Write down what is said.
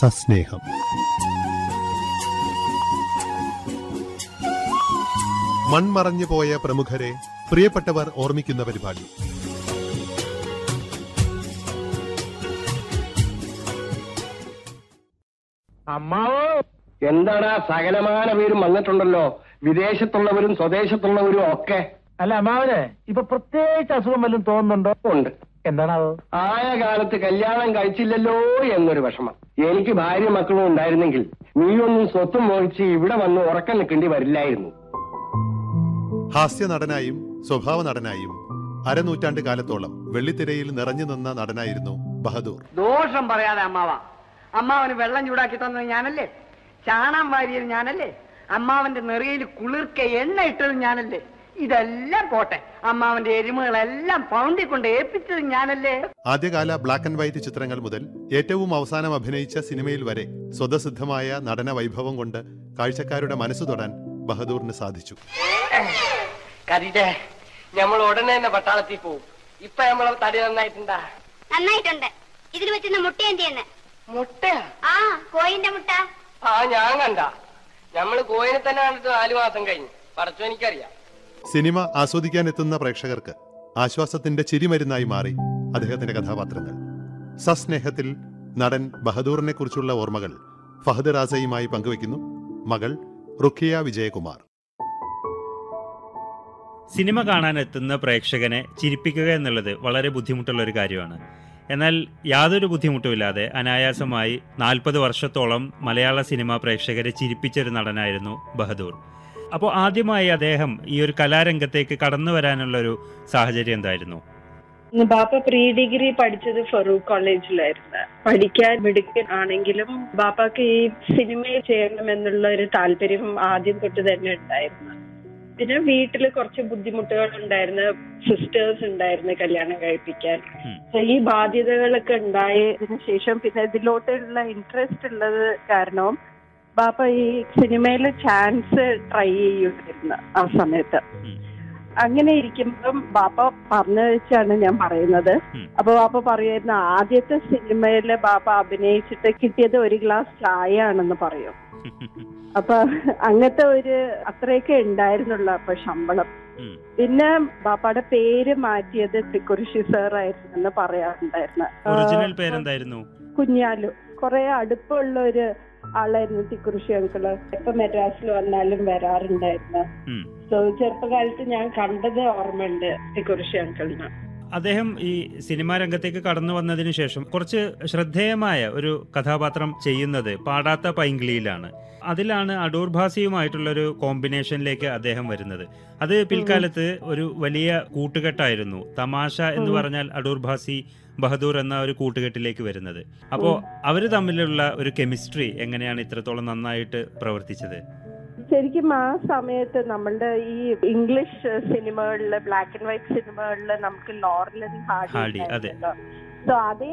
സസ്നേഹം മൺമറഞ്ഞു പോയ പ്രമുഖരെ പ്രിയപ്പെട്ടവർ ഓർമ്മിക്കുന്ന പരിപാടി അമ്മാവോ എന്താടാ സകലമാന പേരും വന്നിട്ടുണ്ടല്ലോ വിദേശത്തുള്ളവരും സ്വദേശത്തുള്ളവരും ഒക്കെ അല്ല അമ്മാവന് ഇപ്പൊ പ്രത്യേകിച്ച് അസുഖം വല്ലതും തോന്നുന്നുണ്ടോ ഉണ്ട് എന്താണാവോ ആയ കാലത്ത് കല്യാണം കഴിച്ചില്ലല്ലോ എന്നൊരു വിഷമം എനിക്ക് ഭാര്യ മക്കളും ഉണ്ടായിരുന്നെങ്കിൽ നീയൊന്നും സ്വത്തും മോഹിച്ച് ഇവിടെ വന്ന് ഉറക്കം നിൽക്കേണ്ടി വരില്ലായിരുന്നു ഹാസ്യ നടനായും സ്വഭാവ നടനായും അരനൂറ്റാണ്ട് കാലത്തോളം വെള്ളിത്തിരയിൽ നിറഞ്ഞു നിന്ന നടനായിരുന്നു ബഹദൂർ ദോഷം പറയാതെ അമ്മാവ അമ്മാവന് വെള്ളം ചൂടാക്കി തന്നത് ഞാനല്ലേ ചാണാൻ വാരിയത് ഞാനല്ലേ അമ്മാവന്റെ നെറിയിൽ കുളിർക്ക എണ്ണ ഇട്ടത് ഞാനല്ലേ ഇതെല്ലാം പോട്ടെ അമ്മാവന്റെ എരുമകളെല്ലാം പൗണ്ടിൽ കൊണ്ട് ഏൽപ്പിച്ചത് ഞാനല്ലേ ആദ്യകാല ബ്ലാക്ക് ആൻഡ് വൈറ്റ് ചിത്രങ്ങൾ മുതൽ ഏറ്റവും അവസാനം അഭിനയിച്ച സിനിമയിൽ വരെ സ്വതസിദ്ധമായ നടന വൈഭവം കൊണ്ട് കാഴ്ചക്കാരുടെ മനസ്സു തൊടാൻ ബഹദൂറിന് സാധിച്ചു കരീടെ നമ്മൾ ഉടനെ തന്നെ പട്ടാളത്തിൽ പോവും ഇപ്പൊ നമ്മളെ തടി നന്നായിട്ടുണ്ടാ നന്നായിട്ടുണ്ട് ഇതിൽ വെച്ചിരുന്ന മുട്ട എന്തിയെന്ന് മുട്ടയാ ആ കോയിന്റെ മുട്ട ആ ഞാൻ കണ്ട നമ്മള് കോയിനെ തന്നെ കണ്ടിട്ട് നാലു മാസം കഴിഞ്ഞു പടച്ചു എനിക്കറിയാം സിനിമ ആസ്വദിക്കാനെത്തുന്ന പ്രേക്ഷകർക്ക് ആശ്വാസത്തിന്റെ ചിരിമരുന്നായി മാറി അദ്ദേഹത്തിന്റെ കഥാപാത്രങ്ങൾ സസ്നേഹത്തിൽ നടൻ ബഹദൂറിനെ കുറിച്ചുള്ള ഓർമ്മകൾ ഫഹദ് റാസയുമായി പങ്കുവയ്ക്കുന്നു മകൾ റുഖിയ വിജയകുമാർ സിനിമ കാണാനെത്തുന്ന പ്രേക്ഷകനെ ചിരിപ്പിക്കുക എന്നുള്ളത് വളരെ ബുദ്ധിമുട്ടുള്ള ഒരു കാര്യമാണ് എന്നാൽ യാതൊരു ബുദ്ധിമുട്ടുമില്ലാതെ അനായാസമായി നാൽപ്പത് വർഷത്തോളം മലയാള സിനിമ പ്രേക്ഷകരെ ചിരിപ്പിച്ച ഒരു നടനായിരുന്നു ബഹദൂർ അപ്പോൾ ആദ്യമായി അദ്ദേഹം ഈ ഒരു കലാരംഗത്തേക്ക് കടന്നു വരാനുള്ള ഒരു സാഹചര്യം എന്തായിരുന്നു ബാപ്പ പ്രീ ഡിഗ്രി പഠിച്ചത് ഫറൂഖ് കോളേജിലായിരുന്നു പഠിക്കാൻ മിടുക്കൻ ആണെങ്കിലും ബാപ്പാക്ക് ഈ സിനിമയിൽ ചെയ്യണമെന്നുള്ള ഒരു താല്പര്യം ആദ്യം തൊട്ട് തന്നെ ഉണ്ടായിരുന്നു പിന്നെ വീട്ടിൽ കുറച്ച് ബുദ്ധിമുട്ടുകൾ ഉണ്ടായിരുന്നു സിസ്റ്റേഴ്സ് ഉണ്ടായിരുന്നു കല്യാണം കഴിപ്പിക്കാൻ ഉം. So ഈ ബാധ്യതകളൊക്കെ ഉണ്ടായതിനു ശേഷം പിന്നെ ഇതിലോട്ടുള്ള ഇൻട്രസ്റ്റ് ഉള്ളത് കാരണവും ബാപ്പ ഈ സിനിമയിൽ ചാൻസ് ട്രൈ ചെയ്യുമായിരുന്നു ആ സമയത്ത് ഉം. അങ്ങനെ ഇരിക്കുമ്പം ബാപ്പ പറഞ്ഞു വെച്ചാണ് ഞാൻ പറയുന്നത് ഉം. അപ്പൊ ബാപ്പ പറയുന്ന ആദ്യത്തെ സിനിമയില് ബാപ്പ അഭിനയിച്ചിട്ട് കിട്ടിയത് ഒരു ഗ്ലാസ് ചായ ആണെന്ന് പറയും അപ്പൊ അങ്ങനത്തെ ഒരു അത്രയൊക്കെ ഉണ്ടായിരുന്നുള്ളൂ അപ്പൊ ശമ്പളം ഉം. പിന്നെ ബാപ്പയുടെ പേര് മാറ്റിയത് തിക്കുറിശി സാർ ആയിരുന്നു എന്ന് പറയാറുണ്ടായിരുന്നു ഒറിജിനൽ ആ, പേരെന്തായിരുന്നു കുഞ്ഞാലു കുറെ അടുപ്പമുള്ള ഒരു ആളായിരുന്നു തിക്കുറിശി അങ്കിള് എപ്പൊ മെഡ്രാസിൽ വന്നാലും വരാറുണ്ടായിരുന്നു ഉം. സോ ചെറുപ്പകാലത്ത് ഞാൻ കണ്ടത് ഓർമ്മയുണ്ട് തിക്കുറിശി അങ്കിളിന് അദ്ദേഹം ഈ സിനിമാ രംഗത്തേക്ക് കടന്നു വന്നതിന് ശേഷം കുറച്ച് ശ്രദ്ധേയമായ ഒരു കഥാപാത്രം ചെയ്യുന്നത് പാടാത്ത പൈങ്കിളിയിലാണ് അതിലാണ് അടൂർ ഭാസിയുമായിട്ടുള്ള ഒരു കോമ്പിനേഷനിലേക്ക് അദ്ദേഹം വരുന്നത് അത് പിൽക്കാലത്ത് ഒരു വലിയ കൂട്ടുകെട്ടായിരുന്നു തമാശ എന്ന് ഉം. പറഞ്ഞാൽ അടൂർ ഭാസി ബഹദൂർ എന്ന ഒരു കൂട്ടുകെട്ടിലേക്ക് വരുന്നത് അപ്പോൾ അവർ തമ്മിലുള്ള ഒരു കെമിസ്ട്രി എങ്ങനെയാണ് ഇത്രത്തോളം നന്നായിട്ട് പ്രവർത്തിച്ചത് ശരിക്കും ആ സമയത്ത് നമ്മളുടെ ഈ ഇംഗ്ലീഷ് സിനിമകളില് ബ്ലാക്ക് ആൻഡ് വൈറ്റ് സിനിമകളില് നമുക്ക് ലോറലൻ ഹാർഡി, ഹാർഡി അതെ. സോ അതേ